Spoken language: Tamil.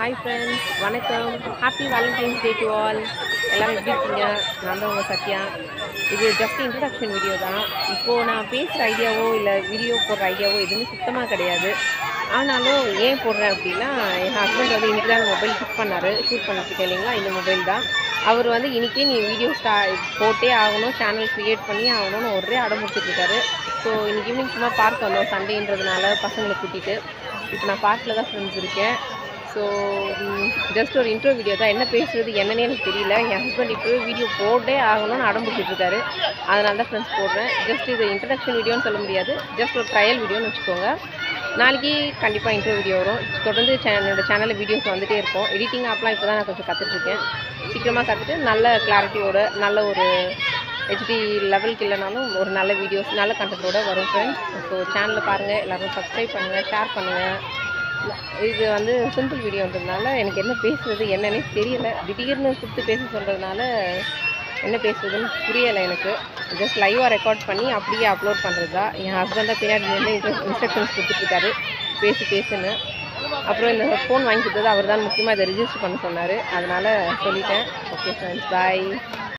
ஹாய் ஃப்ரெண்ட்ஸ் வணக்கம் happy Valentine's day to all எல்லோரும் எப்படி இருக்கீங்க நான் தான் உங்கள் சத்யா இது ஜஸ்ட் இன்ட்ரடக்ஷன் வீடியோ தான் இப்போது நான் பேசுகிற ஐடியாவோ இல்லை வீடியோ போடுற ஐடியாவோ எதுவுமே சுத்தமாக கிடையாது ஆனாலும் ஏன் போடுறேன் அப்படின்னா என் ஹஸ்பண்ட் வந்து இன்றைக்கி தான் மொபைல் ஷூட் பண்ணார் ஷூட் பண்ணிட்டு இல்லைங்களா இந்த மொபைல் தான் அவர் வந்து இன்றைக்கே நீ வீடியோ ஸ்டா போட்டே ஆகணும் சேனல் க்ரியேட் பண்ணி ஆகணும்னு ஒரே அடம் முடிச்சுட்ருக்காரு ஸோ இன்னைக்கு ஈவினிங் சும்மா பார்க் வந்தோம் சண்டேன்றதுனால பசங்களை கூட்டிகிட்டு இப்போ நான் பார்க்கில் தான் ஃப்ரெண்ட்ஸ் இருக்கேன் ஸோ ஜஸ்ட் ஒரு இன்ட்ரோ வீடியோ தான் என்ன பேசுறது என்னன்னே எனக்கு தெரியல என் ஹஸ்பண்ட் இப்போ வீடியோ போட்டே ஆகணும்னு அடம் பிடிச்சிட்டு இருக்காரு அதனால தான் ஃப்ரெண்ட்ஸ் போடுறேன் ஜஸ்ட் இது இன்ட்ரடக்ஷன் வீடியோன்னு சொல்ல முடியாது ஜஸ்ட் ஒரு ட்ரையல் வீடியோன்னு வச்சுக்கோங்க நாளைக்கு கண்டிப்பாக இன்ட்ரோ வீடியோ வரும் தொடர்ந்து சே என்னோட சேனலில் வீடியோஸ் வந்துகிட்டே இருக்கும் எடிட்டிங் ஆப்லாம் இப்போ தான் நான் கொஞ்சம் கற்றுட்ருக்கேன் சீக்கிரமாக கற்றுட்டு நல்ல கிளாரிட்டியோட நல்ல ஒரு ஹெச்டி லெவலுக்கு இல்லைனாலும் ஒரு நல்ல வீடியோஸ் நல்ல கண்டென்ட்டோட வரும் ஃப்ரெண்ட்ஸ் ஸோ சேனலை பாருங்கள் எல்லோரும் சப்ஸ்கிரைப் பண்ணுங்கள் ஷேர் பண்ணுங்கள் இது வந்து சிம்பிள் வீடியோன்றதுனால எனக்கு என்ன பேசுறது என்னன்னே தெரியல திடீர்னு கூப்பிட்டு பேச சொல்கிறதுனால என்ன பேசுறதுன்னு புரியலை எனக்கு ஜஸ்ட் லைவாக ரெக்கார்ட் பண்ணி அப்படியே அப்லோட் பண்ணுறது தான் என் ஹஸ்பண்டாக பின்னாடி வந்து இன்ஸ்ட்ரக்ஷன்ஸ் கொடுத்துட்ருக்காரு பேசி பேசுன்னு அப்புறம் இந்த ஃபோன் வாங்கி கொடுத்தது அவர் தான் முக்கியமாக இதை ரிஜிஸ்டர் பண்ண சொன்னார் அதனால் சொல்லிட்டேன் ஓகே ஃப்ரெண்ட்ஸ் பாய்